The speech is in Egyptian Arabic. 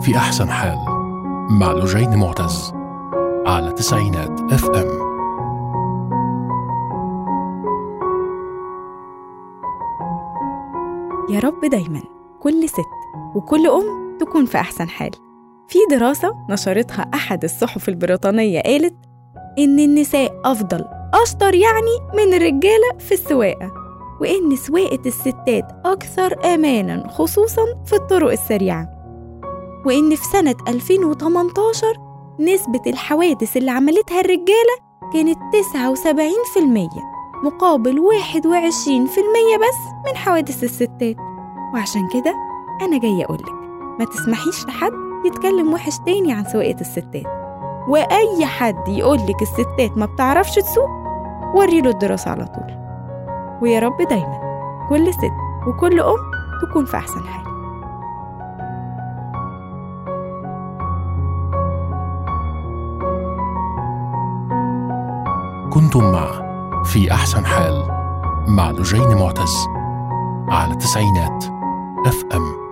في أحسن حال مع لجين معتز على تسعينات اف ام يا رب دايما كل ست وكل أم تكون في أحسن حال في دراسة نشرتها أحد الصحف البريطانية قالت إن النساء أفضل أشطر يعني من الرجالة في السواقة وإن سواقة الستات أكثر أماناً خصوصاً في الطرق السريعة وإن في سنة 2018 نسبة الحوادث اللي عملتها الرجالة كانت 79% مقابل 21% بس من حوادث الستات وعشان كده أنا جاية أقولك ما تسمحيش لحد يتكلم وحش تاني عن سواقة الستات وأي حد يقولك الستات ما بتعرفش تسوق وريله الدراسة على طول ويا رب دايما كل ست وكل أم تكون في أحسن حال كنتم مع في أحسن حال مع لجين معتز على تسعينات اف ام